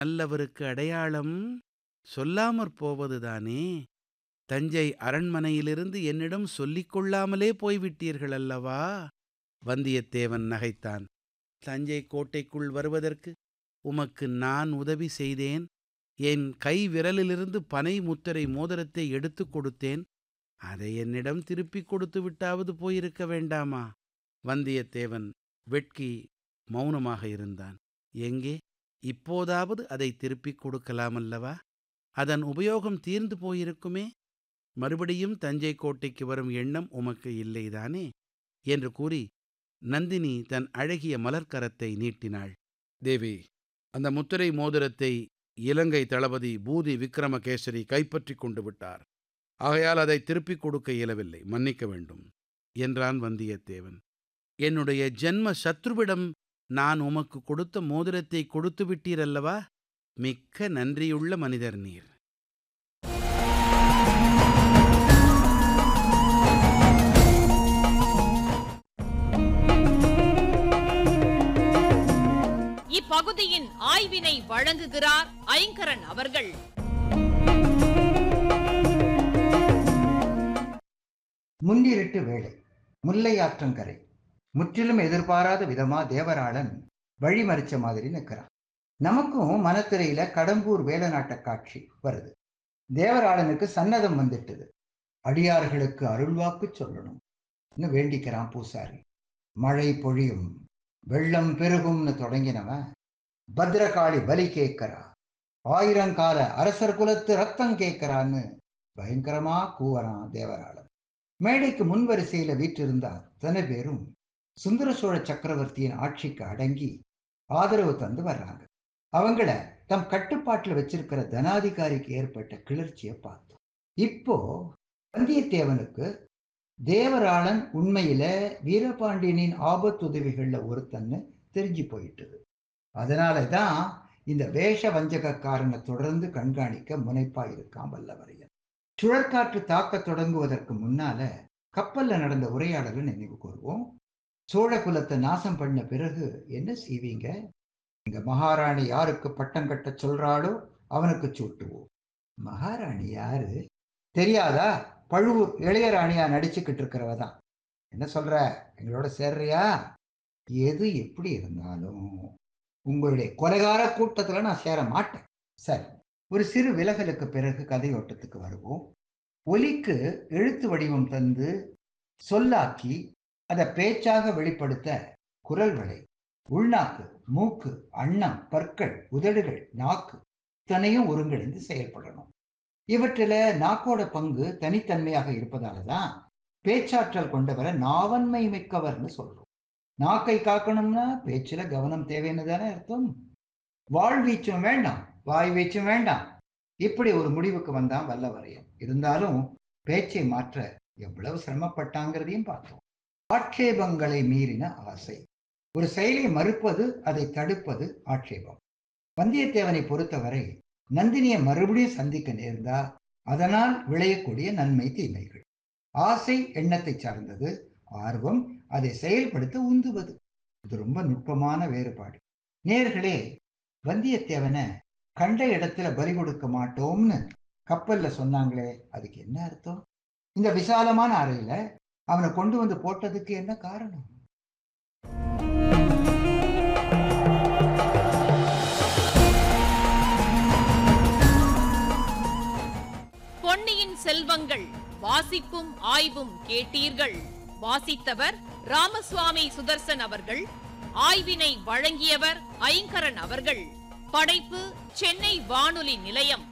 நல்லவருக்கு அடையாளம் சொல்லாமற் போவதுதானே தஞ்சை அரண்மனையிலிருந்து என்னிடம் சொல்லிக் கொள்ளாமலே போய்விட்டீர்கள் அல்லவா வந்தியத்தேவன் நகைத்தான் தஞ்சை கோட்டைக்குள் வருவதற்கு உமக்கு நான் உதவி செய்தேன் என் கை விரலிலிருந்து பனை முத்திரை மோதிரத்தை எடுத்துக் கொடுத்தேன் அதை என்னிடம் திருப்பிக் கொடுத்து விட்டாவது போயிருக்க வேண்டாமா வந்தியத்தேவன் வெட்கி மௌனமாக இருந்தான் எங்கே இப்போதாவது அதை திருப்பிக் கொடுக்கலாமல்லவா அதன் உபயோகம் தீர்ந்து போயிருக்குமே மறுபடியும் தஞ்சை கோட்டைக்கு வரும் எண்ணம் உமக்கு இல்லைதானே என்று கூறி நந்தினி தன் அழகிய மலர்க்கரத்தை நீட்டினாள் தேவி அந்த முத்திரை மோதிரத்தை இலங்கை தளபதி பூதி விக்ரமகேசரி கைப்பற்றிக் கொண்டு விட்டார் ஆகையால் அதை திருப்பிக் கொடுக்க இயலவில்லை மன்னிக்க வேண்டும் என்றான் வந்தியத்தேவன் என்னுடைய ஜென்ம சத்ருவிடம் நான் உமக்கு கொடுத்த மோதிரத்தை கொடுத்து விட்டீரல்லவா மிக்க நன்றியுள்ள மனிதர் நீர் இப்பகுதியின் ஆய்வினை வழங்குகிறார் ஐங்கரன் அவர்கள் முன்னிருட்டு வேளை முல்லை ஆற்றங்கரை முற்றிலும் எதிர்பாராத விதமா தேவராளன் வழிமறிச்ச மாதிரி நிற்கிறான் நமக்கும் மனத்திரையில கடம்பூர் வேலநாட்ட காட்சி வருது தேவராளனுக்கு சன்னதம் வந்துட்டுது அடியார்களுக்கு அருள்வாக்கு சொல்லணும் வேண்டிக்கிறான் பூசாரி மழை பொழியும் வெள்ளம் பெருகும்னு தொடங்கினவன் பத்ரகாளி பலி கேட்கிறா ஆயிரங்கால அரசர் குலத்து ரத்தம் கேட்கிறான்னு பயங்கரமா கூவறான் தேவராளன் மேடைக்கு முன் வரிசையில வீற்றிருந்த அத்தனை பேரும் சுந்தர சோழ சக்கரவர்த்தியின் ஆட்சிக்கு அடங்கி ஆதரவு தந்து வர்றாங்க அவங்கள தம் கட்டுப்பாட்டில் வச்சிருக்கிற தனாதிகாரிக்கு ஏற்பட்ட கிளர்ச்சியை பார்த்தோம் இப்போ வந்தியத்தேவனுக்கு தேவராளன் உண்மையில வீரபாண்டியனின் ஆபத்துதவிகள்ல ஒருத்தன்னு தெரிஞ்சு போயிட்டது அதனால தான் இந்த வேஷ வஞ்சகக்காரனை தொடர்ந்து கண்காணிக்க முனைப்பா இருக்கான் வல்லவரையன் சுழற்காற்று தாக்க தொடங்குவதற்கு முன்னால கப்பல்ல நடந்த உரையாடலை நினைவு கூறுவோம் சோழ குலத்தை நாசம் பண்ண பிறகு என்ன செய்வீங்க இங்க மகாராணி யாருக்கு பட்டம் கட்ட சொல்றாளோ அவனுக்கு சூட்டுவோம் மகாராணி யாரு தெரியாதா பழுவூர் இளையராணியா நடிச்சுக்கிட்டு இருக்கிறவ தான் என்ன சொல்ற எங்களோட சேர்றியா எது எப்படி இருந்தாலும் உங்களுடைய கொலைகார கூட்டத்துல நான் சேர மாட்டேன் சரி ஒரு சிறு விலகலுக்கு பிறகு கதையோட்டத்துக்கு வருவோம் ஒலிக்கு எழுத்து வடிவம் தந்து சொல்லாக்கி அதை பேச்சாக வெளிப்படுத்த குரல் வளை உள்நாக்கு மூக்கு அன்னம் பற்கள் உதடுகள் நாக்கு இத்தனையும் ஒருங்கிணைந்து செயல்படணும் இவற்றில நாக்கோட பங்கு தனித்தன்மையாக இருப்பதால தான் பேச்சாற்றல் கொண்டவரை நாவன்மை மிக்கவர்னு சொல்றோம் நாக்கை காக்கணும்னா பேச்சுல கவனம் தேவைன்னு தானே அர்த்தம் வாழ்வீச்சும் வேண்டாம் வாய் வீச்சும் வேண்டாம் இப்படி ஒரு முடிவுக்கு வந்தான் வல்லவரையன் இருந்தாலும் பேச்சை மாற்ற எவ்வளவு சிரமப்பட்டாங்கிறதையும் பார்த்தோம் ஆட்சேபங்களை மீறின ஆசை ஒரு செயலை மறுப்பது அதை தடுப்பது ஆட்சேபம் வந்தியத்தேவனை பொறுத்தவரை நந்தினியை மறுபடியும் சந்திக்க நேர்ந்தா அதனால் விளையக்கூடிய நன்மை தீமைகள் ஆசை எண்ணத்தை சார்ந்தது ஆர்வம் அதை செயல்படுத்த உந்துவது இது ரொம்ப நுட்பமான வேறுபாடு நேர்களே வந்தியத்தேவனை கண்ட இடத்துல பலி கொடுக்க மாட்டோம்னு கப்பல்ல சொன்னாங்களே அதுக்கு என்ன அர்த்தம் இந்த விசாலமான அறையில அவனை கொண்டு வந்து போட்டதுக்கு என்ன காரணம் பொன்னியின் செல்வங்கள் வாசிப்பும் ஆய்வும் கேட்டீர்கள் வாசித்தவர் ராமசுவாமி சுதர்சன் அவர்கள் ஆய்வினை வழங்கியவர் ஐங்கரன் அவர்கள் படைப்பு சென்னை வானொலி நிலையம்